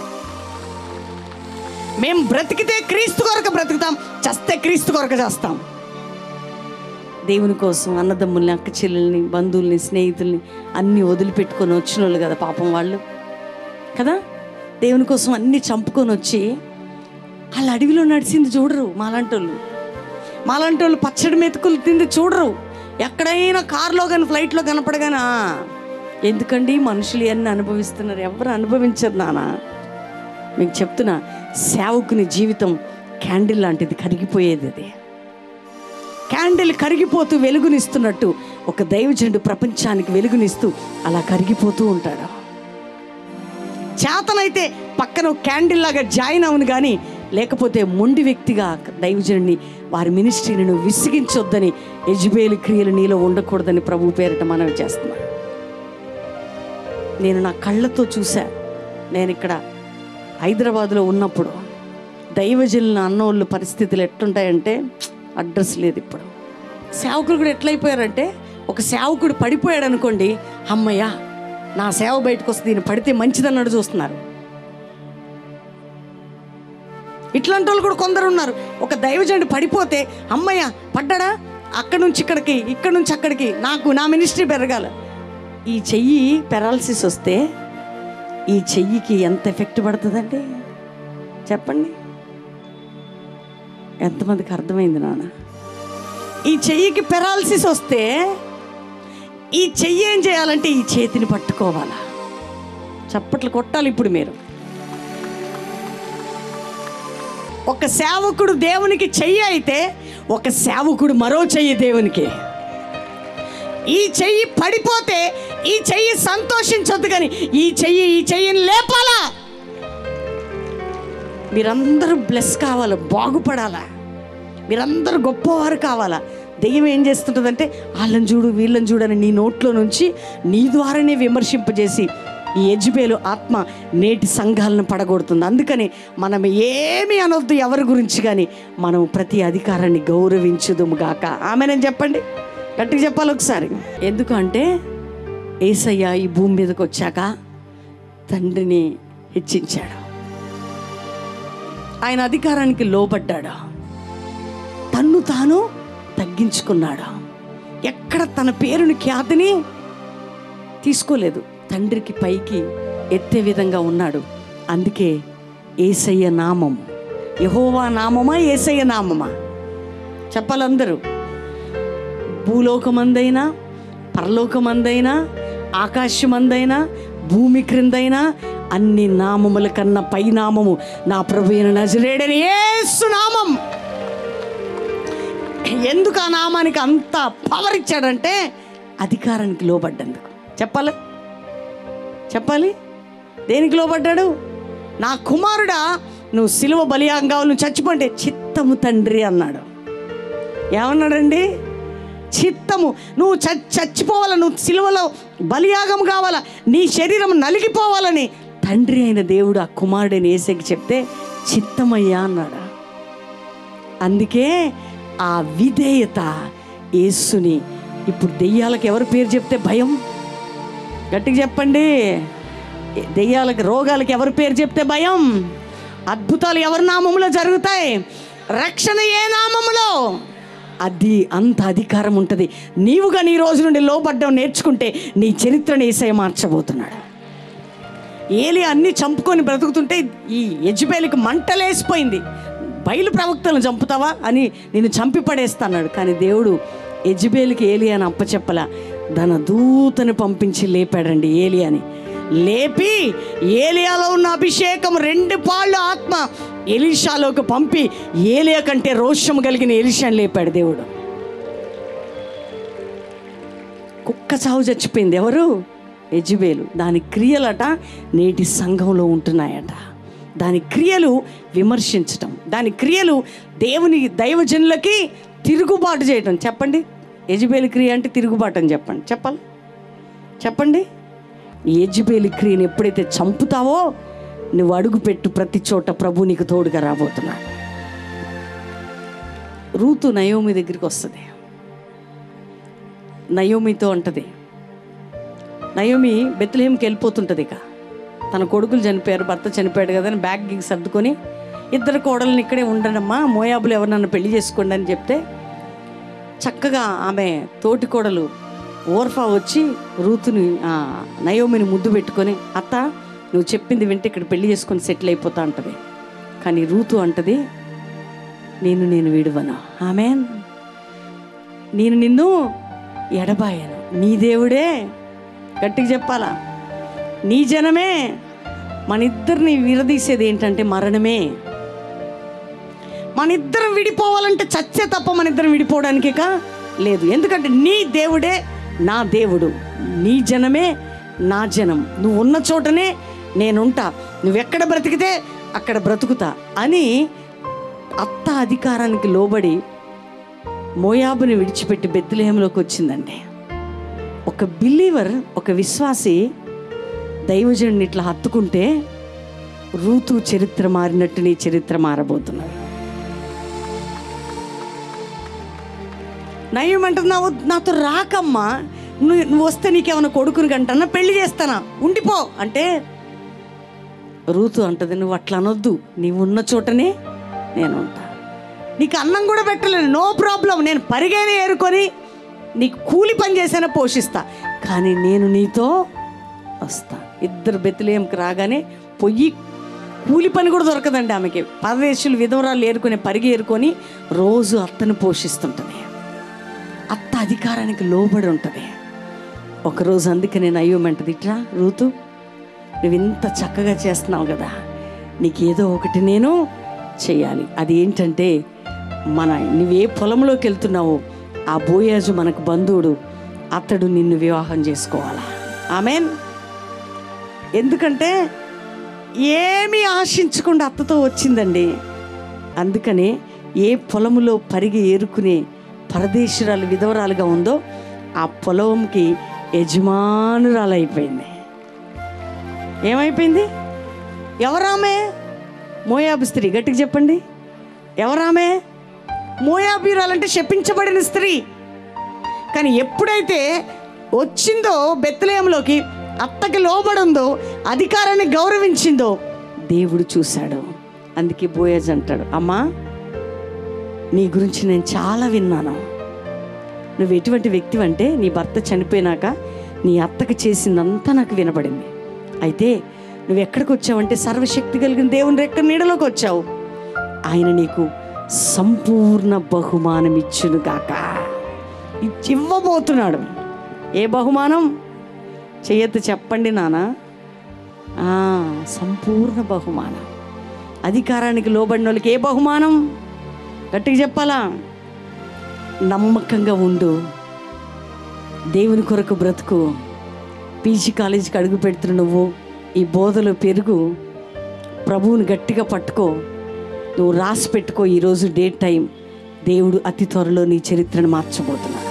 మేము బ్రతికితే క్రీస్తు కొరకు బ్రతుకుతాం చస్తే క్రీస్తు కొరకు చేస్తాం దేవుని కోసం అన్నదమ్ముల్ని అక్క చెల్లెల్ని బంధువుల్ని స్నేహితుల్ని అన్నీ వదిలిపెట్టుకొని వచ్చిన వాళ్ళు కదా పాపం వాళ్ళు కదా దేవుని కోసం అన్నీ చంపుకొని వచ్చి వాళ్ళ అడవిలో నడిచింది చూడరు మాలాంటి వాళ్ళు మాలాంటి వాళ్ళు పచ్చడి మెతుకులు తింది చూడరు ఎక్కడైనా కారులో కానీ ఫ్లైట్లో కనపడగానా ఎందుకండి మనుషులు ఎన్ని అనుభవిస్తున్నారు ఎవరు అనుభవించరు నానా మీకు చెప్తున్నా సేవకుని జీవితం క్యాండిల్ లాంటిది కరిగిపోయేది అది క్యాండిల్ కరిగిపోతూ వెలుగునిస్తున్నట్టు ఒక దైవజనుడు ప్రపంచానికి వెలుగునిస్తూ అలా కరిగిపోతూ ఉంటాడు చేతనైతే పక్కన ఒక క్యాండిల్ లాగా జాయిన్ అవును కానీ లేకపోతే మొండి వ్యక్తిగా దైవజనుడిని వారి మినిస్ట్రీని నువ్వు విసిగించొద్దని యజ్బేలు క్రియలు నీలో ఉండకూడదని ప్రభు పేరిట మనవి చేస్తున్నా నేను నా కళ్ళతో చూసా నేను ఇక్కడ హైదరాబాద్లో ఉన్నప్పుడు దైవజనుల అన్నోళ్ళు పరిస్థితులు ఎట్లుంటాయంటే అడ్రస్ లేదు ఇప్పుడు సేవకులు కూడా ఎట్లయిపోయారంటే ఒక సేవకుడు పడిపోయాడు అనుకోండి అమ్మయ్యా నా సేవ బయటకు వస్తే దీన్ని పడితే మంచిదన్నాడు చూస్తున్నారు ఇట్లాంటి వాళ్ళు కూడా కొందరు ఉన్నారు ఒక దైవజనుడు పడిపోతే అమ్మయ్య పడ్డాడా అక్కడి నుంచి ఇక్కడికి ఇక్కడి నుంచి అక్కడికి నాకు నా మినిస్ట్రీ పెరగాల ఈ చెయ్యి పెరాలసిస్ వస్తే ఈ చెయ్యికి ఎంత ఎఫెక్ట్ పడుతుందండి చెప్పండి ఎంతమందికి అర్థమైంది నాన్న ఈ చెయ్యికి పెరాలసిస్ వస్తే ఈ చెయ్యి ఏం చేయాలంటే ఈ చేతిని పట్టుకోవాలా చప్పట్లు కొట్టాలి ఇప్పుడు మీరు ఒక సేవకుడు దేవునికి చెయ్యి అయితే ఒక సేవకుడు మరో చెయ్యి దేవునికి ఈ చెయ్యి పడిపోతే ఈ చెయ్యి సంతోషించొద్దు కానీ ఈ చెయ్యి ఈ చెయ్యిని లేపాలా మీరందరూ బ్లెస్ కావాలి బాగుపడాలా మీరందరూ గొప్పవారు కావాలా దెయ్యం ఏం చేస్తుంటుందంటే వాళ్ళని చూడు వీళ్ళని చూడని నీ నోట్లో నుంచి నీ ద్వారానే విమర్శింపజేసి ఈ యజ్బేలు ఆత్మ నేటి సంఘాలను పడగొడుతుంది అందుకని మనం ఏమీ అనొద్దు ఎవరి గురించి కానీ మనం ప్రతి అధికారాన్ని గౌరవించుదుము గాక ఆమెనని చెప్పండి గట్టిగా చెప్పాలి ఒకసారి ఎందుకంటే ఏసయ్య ఈ భూమి మీదకి వచ్చాక తండ్రిని హెచ్చించాడు ఆయన అధికారానికి లోబడ్డాడు తన్ను తాను తగ్గించుకున్నాడు ఎక్కడ తన పేరుని ఖ్యాతిని తీసుకోలేదు తండ్రికి పైకి ఎత్తే విధంగా ఉన్నాడు అందుకే ఏసయ్య నామం యహోవా నామమా ఏసయ్య నామమా చెప్పాలందరూ భూలోకమందైనా పరలోకమందైనా ఆకాశమందైనా భూమి క్రిందైనా అన్ని నామముల కన్నా పై నామము నా ప్రభు అయిన నజరేడని యేసు నామం ఎందుకు ఆ నామానికి అంత పవర్ ఇచ్చాడంటే అధికారానికి లోబడ్డందుకు చెప్పాలి చెప్పాలి దేనికి లోబడ్డాడు నా కుమారుడా నువ్వు సిలువ బలియాగం నువ్వు చచ్చిపోంటే చిత్తము తండ్రి అన్నాడు ఏమన్నాడండి చిత్తము నువ్వు చ చచ్చిపోవాలా నువ్వు సిలువలో బలియాగం కావాలా నీ శరీరం నలిగిపోవాలని తండ్రి అయిన దేవుడు ఆ కుమారుడిని ఏసేకి చెప్తే చిత్తమయ్యా అన్నాడు అందుకే ఆ విధేయత యేసుని ఇప్పుడు దెయ్యాలకు ఎవరి పేరు చెప్తే భయం గట్టిగా చెప్పండి దెయ్యాలకి రోగాలకి ఎవరి పేరు చెప్తే భయం అద్భుతాలు ఎవరి నామములో జరుగుతాయి రక్షణ ఏ నామములో అది అంత అధికారం ఉంటుంది నీవుగా నీ రోజు నుండి లోపడ్డం నేర్చుకుంటే నీ చరిత్రను ఏసై మార్చబోతున్నాడు ఏలి అన్ని చంపుకొని బ్రతుకుతుంటే ఈ యజ్బేలికి మంటలేసిపోయింది బయలు ప్రవక్తలను చంపుతావా అని నేను చంపి పడేస్తాన్నాడు కానీ దేవుడు యజ్బేలికి ఏలి అని అప్పచెప్పల తన దూతని పంపించి లేపాడండి ఏలి అని లేపి ఏలియాలో ఉన్న అభిషేకం రెండు పాళ్ళు ఆత్మ ఎలీషాలోకి పంపి ఏలియా కంటే రోషం కలిగిన ఎలీషాని లేపాడు దేవుడు కుక్క చావు చచ్చిపోయింది ఎవరు యజుబేలు దాని క్రియలట నేటి సంఘంలో ఉంటున్నాయట దాని క్రియలు విమర్శించటం దాని క్రియలు దేవుని దైవజనులకి తిరుగుబాటు చేయటం చెప్పండి యజుబేలు క్రియ అంటే తిరుగుబాటు అని చెప్పండి చెప్పాలి చెప్పండి ఈ యజుబేలు క్రియను ఎప్పుడైతే చంపుతావో నువ్వు అడుగుపెట్టు ప్రతి చోట ప్రభు నీకు తోడుగా రాబోతున్నాడు రూతు నయోమి దగ్గరికి వస్తుంది నయోమితో అంటది నయోమి బెత్లహేమ్కి వెళ్ళిపోతుంటుంది ఇక తన కొడుకులు చనిపోయారు భర్త చనిపోయాడు కదా అని బ్యాగ్ గిగ్ సర్దుకొని ఇద్దరు కోడల్ని ఇక్కడే ఉండనమ్మా మోయాబులు ఎవరు నన్ను పెళ్లి చేసుకోండి అని చెప్తే చక్కగా ఆమె తోటి కోడలు ఓర్ఫా వచ్చి రూతుని ఆ, నయోమిని ముద్దు పెట్టుకొని అత్త నువ్వు చెప్పింది వింటే ఇక్కడ పెళ్లి చేసుకొని సెటిల్ అయిపోతా అంటది కానీ రూతు అంటది నేను నేను విడువను ఆమె నేను నిన్ను ఎడబాయను నీ దేవుడే గట్టిగా చెప్పాలా నీ జనమే మన ఇద్దరిని విరదీసేది ఏంటంటే మరణమే మన ఇద్దరం విడిపోవాలంటే చచ్చే తప్ప మన ఇద్దరం విడిపోవడానికే కా లేదు ఎందుకంటే నీ దేవుడే నా దేవుడు నీ జనమే నా జనం నువ్వు ఉన్న చోటనే నేనుంటా నువ్వెక్కడ బ్రతికితే అక్కడ బ్రతుకుతా అని అత్త అధికారానికి లోబడి మోయాబుని విడిచిపెట్టి బెత్తులేహంలోకి వచ్చిందండి ఒక బిలీవర్ ఒక విశ్వాసి దైవజనుడిని ఇట్లా హత్తుకుంటే రూతు చరిత్ర మారినట్టు నీ చరిత్ర మారబోతున్నది నయం అంటున్నావు నాతో రాకమ్మా నువ్వు నువ్వు వస్తే నీకేమైనా కొడుకుని కంటన్నా పెళ్లి చేస్తానా ఉండిపో అంటే రూతు అంటది నువ్వు అట్లా అనొద్దు నీవు ఉన్న చోటనే నేను ఉంటా నీకు అన్నం కూడా పెట్టలేను నో ప్రాబ్లం నేను పరిగైన ఏరుకొని నీకు కూలి పని చేసైనా పోషిస్తా కానీ నేను నీతో వస్తా ఇద్దరు బెత్తులేంకి రాగానే పొయ్యి కూలి పని కూడా దొరకదండి ఆమెకి పరదేశులు విధవరాలు ఏరుకొని పరిగి ఏరుకొని రోజు అత్తను పోషిస్తుంటుంది అత్త అధికారానికి లోబడి ఉంటుంది ఒకరోజు అందుకే నేను అయ్యోమంటది ఇట్లా రూతు నువ్వు ఇంత చక్కగా చేస్తున్నావు కదా నీకేదో ఒకటి నేను చేయాలి అది ఏంటంటే మన నువ్వే పొలంలోకి వెళ్తున్నావో ఆ బోయాజు మనకు బంధువుడు అతడు నిన్ను వివాహం చేసుకోవాలా ఆమెన్ ఎందుకంటే ఏమీ ఆశించకుండా అత్తతో వచ్చిందండి అందుకనే ఏ పొలములో పరిగి ఏరుకునే పరదేశురాలు విధవరాలుగా ఉందో ఆ పొలంకి యజమానురాలు అయిపోయింది ఏమైపోయింది ఎవరామె మోయాబు స్త్రీ గట్టిగా చెప్పండి ఎవరామె మోయాబీరాలంటే శపించబడిన స్త్రీ కానీ ఎప్పుడైతే వచ్చిందో బెత్తలేయంలోకి అత్తకి లోబడిందో అధికారాన్ని గౌరవించిందో దేవుడు చూశాడు అందుకే బోయజ్ అంటాడు అమ్మా నీ గురించి నేను చాలా విన్నాను నువ్వు ఎటువంటి వ్యక్తి అంటే నీ భర్త చనిపోయినాక నీ అత్తకి చేసిందంతా నాకు వినబడింది అయితే నువ్వు ఎక్కడికి వచ్చావంటే సర్వశక్తి కలిగిన దేవుని రెక్క నీడలోకి వచ్చావు ఆయన నీకు సంపూర్ణ బహుమానం ఇచ్చును గాక ఇచ్చి ఇవ్వబోతున్నాడు ఏ బహుమానం చెయ్యొద్దు చెప్పండి నాన్న ఆ, సంపూర్ణ బహుమానం అధికారానికి లోబడిన వాళ్ళకి ఏ బహుమానం గట్టిగా చెప్పాలా నమ్మకంగా ఉండు దేవుని కొరకు బ్రతుకు పీజీ కాలేజీకి అడుగు పెడుతున్న నువ్వు ఈ బోధలో పెరుగు ప్రభువుని గట్టిగా పట్టుకో నువ్వు రాసి పెట్టుకో ఈరోజు డే టైం దేవుడు అతి త్వరలో నీ చరిత్రను మార్చబోతున్నాడు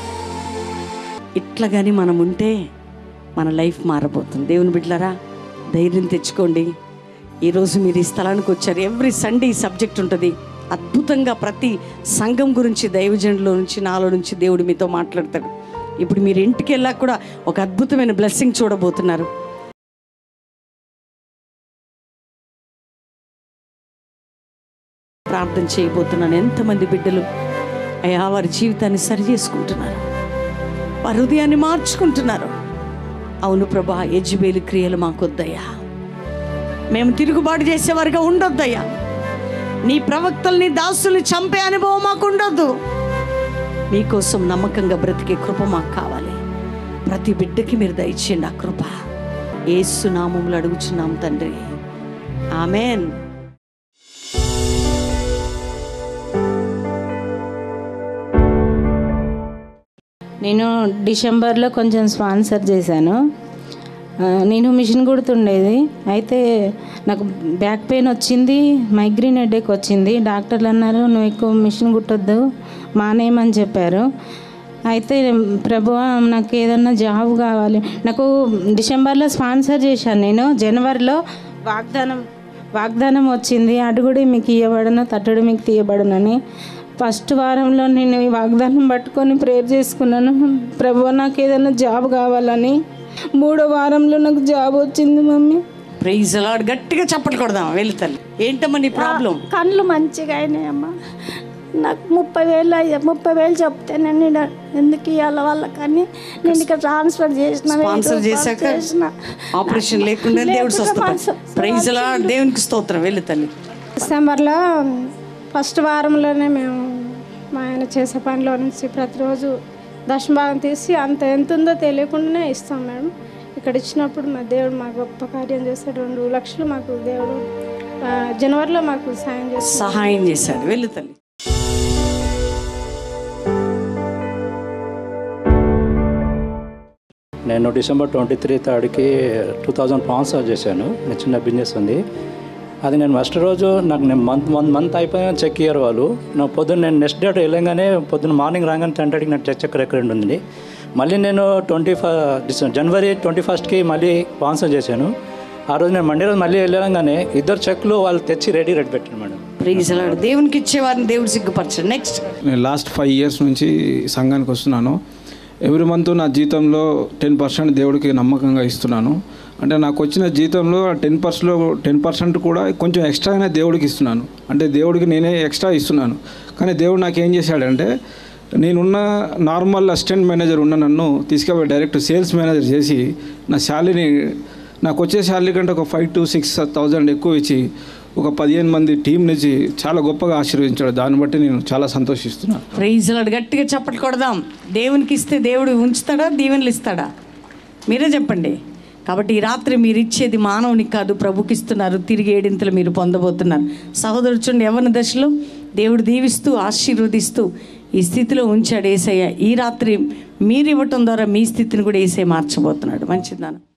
ఇట్లా కానీ మనం ఉంటే మన లైఫ్ మారబోతుంది దేవుని బిడ్డలారా ధైర్యం తెచ్చుకోండి ఈరోజు మీరు ఈ స్థలానికి వచ్చారు ఎవ్రీ సండే ఈ సబ్జెక్ట్ ఉంటుంది అద్భుతంగా ప్రతి సంఘం గురించి దైవజనుల నుంచి నాలో నుంచి దేవుడు మీతో మాట్లాడతాడు ఇప్పుడు మీరు ఇంటికి వెళ్ళాక కూడా ఒక అద్భుతమైన బ్లెస్సింగ్ చూడబోతున్నారు ప్రార్థన చేయబోతున్నాను ఎంతమంది బిడ్డలు అయ్యా వారి జీవితాన్ని సరి చేసుకుంటున్నారు వారి హృదయాన్ని మార్చుకుంటున్నారు అవును ప్రభా యజ్బేలు క్రియలు మాకొద్దయ్యా మేము తిరుగుబాటు చేసేవారిగా ఉండొద్దయ్యా నీ ప్రవక్తల్ని దాసుల్ని చంపే అనుభవం మాకు ఉండొద్దు మీకోసం నమ్మకంగా బ్రతికే కృప మాకు కావాలి ప్రతి బిడ్డకి మీరు దయచేయండి ఆ కృప ఏసు నామములు అడుగుచున్నాం తండ్రి ఆమెన్ నేను డిసెంబర్లో కొంచెం స్పాన్సర్ చేశాను ఆ, నేను మిషన్ కుడుతుండేది అయితే నాకు బ్యాక్ పెయిన్ వచ్చింది మైగ్రేన్ హెడేక్ వచ్చింది డాక్టర్లు అన్నారు నువ్వు ఎక్కువ మిషన్ కుట్టొద్దు మానేయమని చెప్పారు అయితే ప్రభు నాకు ఏదన్నా జాబ్ కావాలి నాకు డిసెంబర్లో స్పాన్సర్ చేశాను నేను జనవరిలో వాగ్దానం వాగ్దానం వచ్చింది అడుగుడి మీకు ఇవ్వబడను తట్టుడు మీకు తీయబడునని ఫస్ట్ వారంలో నేను ఈ వాగ్దానం పట్టుకొని ప్రేయర్ చేసుకున్నాను ప్రభు నాకు ఏదైనా జాబ్ కావాలని మూడో వారంలో నాకు జాబ్ వచ్చింది మమ్మీ ప్రైజ్ అలాడ్ గట్టిగా చప్పట్లు కొడదాం వెళ్ళి తల్లి ఏంటమ్మా నీ ప్రాబ్లం కళ్ళు మంచిగా అయినాయమ్మా నాకు ముప్పై వేలు అయ్యా ముప్పై వేలు చెప్తే నేను ఈడ ఎందుకు ఇవ్వాలి వాళ్ళకని నేను ఇక్కడ ట్రాన్స్ఫర్ చేసిన వెయ్యి స్పాన్సర్ రూపాయలు చేశాక చేసిన. ఆపరేషన్ లేకుండా దేవుడు లేకుండా స్వస్థత మనసు- ప్రైజ్ అలాడ్ దేవునికి స్తోత్రం వెళ్ళి తల్లి డిసెంబర్లో ఫస్ట్ వారంలోనే మేము మా ఆయన చేసే పనిలో నుంచి ప్రతిరోజు దశభాగం తీసి అంత ఎంత ఉందో తెలియకుండానే ఇస్తాం మేడం ఇక్కడ ఇచ్చినప్పుడు మా దేవుడు మాకు గొప్ప కార్యం చేస్తాడు రెండు లక్షలు మాకు దేవుడు ఆ, జనవరిలో మాకు సాయం చేస్తాడు సహాయం చేశాడు వెళ్ళి తల్లి నేను డిసెంబర్ ట్వంటీ త్రీ థర్డ్కి టూ థౌజండ్ స్పాన్సర్ చేశాను నా చిన్న బిజినెస్ ఉంది అది నేను ఫస్ట్ రోజు నాకు నేను మంత్ వన్ మంత్ అయిపోయిన చెక్ ఇయ్యారు వాళ్ళు నా పొద్దున్న నేను నెక్స్ట్ డేట్ వెళ్ళగానే పొద్దున్న మార్నింగ్ రాగానే టెన్ థర్టీకి నాకు చెక్ చెక్ రికార్డ్ ఉంది మళ్ళీ నేను ట్వంటీ ఫస్ట్ జనవరి ట్వంటీ ఫస్ట్కి మళ్ళీ స్పాన్సర్ చేశాను ఆ రోజు నేను మండే రోజు మళ్ళీ వెళ్ళగానే ఇద్దరు చెక్లు వాళ్ళు తెచ్చి రెడీ రెడీ పెట్టాను మేడం ప్రైజ్ అలాడ్ దేవునికి ఇచ్చేవారిని దేవుడు సిగ్గుపరచండి నెక్స్ట్ నేను లాస్ట్ ఫైవ్ ఇయర్స్ నుంచి సంఘానికి వస్తున్నాను ఎవ్రీ మంత్ నా జీతంలో టెన్ పర్సెంట్ దేవుడికి నమ్మకంగా ఇస్తున్నాను అంటే నాకు వచ్చిన జీతంలో టెన్ పర్సెంట్లో టెన్ పర్సెంట్ కూడా కొంచెం ఎక్స్ట్రానే దేవుడికి ఇస్తున్నాను అంటే దేవుడికి నేనే ఎక్స్ట్రా ఇస్తున్నాను కానీ దేవుడు నాకు ఏం చేశాడంటే నేనున్న నార్మల్ అసిస్టెంట్ మేనేజర్ ఉన్న నన్ను తీసుకెళ్ళి డైరెక్ట్ సేల్స్ మేనేజర్ చేసి నా శాలరీని నాకు వచ్చే శాలరీ కంటే ఒక ఫైవ్ టు సిక్స్ థౌజండ్ ఎక్కువ ఇచ్చి ఒక పదిహేను మంది టీం నుంచి చాలా గొప్పగా ఆశీర్వదించాడు దాన్ని బట్టి నేను చాలా సంతోషిస్తున్నాను ప్రైజ్ అలాడ్ గట్టిగా చప్పట్లు కొడదాం దేవునికి ఇస్తే దేవుడు ఉంచుతాడా దీవెనలు ఇస్తాడా మీరే చెప్పండి కాబట్టి ఈ రాత్రి మీరు ఇచ్చేది మానవునికి కాదు ప్రభుకి ఇస్తున్నారు తిరిగి ఏడింతలు మీరు పొందబోతున్నారు సహోదరుడు చూడండి యవన దశలో దేవుడు దీవిస్తూ ఆశీర్వదిస్తూ ఈ స్థితిలో ఉంచాడు ఏసయ్య ఈ రాత్రి మీరు ఇవ్వటం ద్వారా మీ స్థితిని కూడా ఏసే మార్చబోతున్నాడు మంచిదాను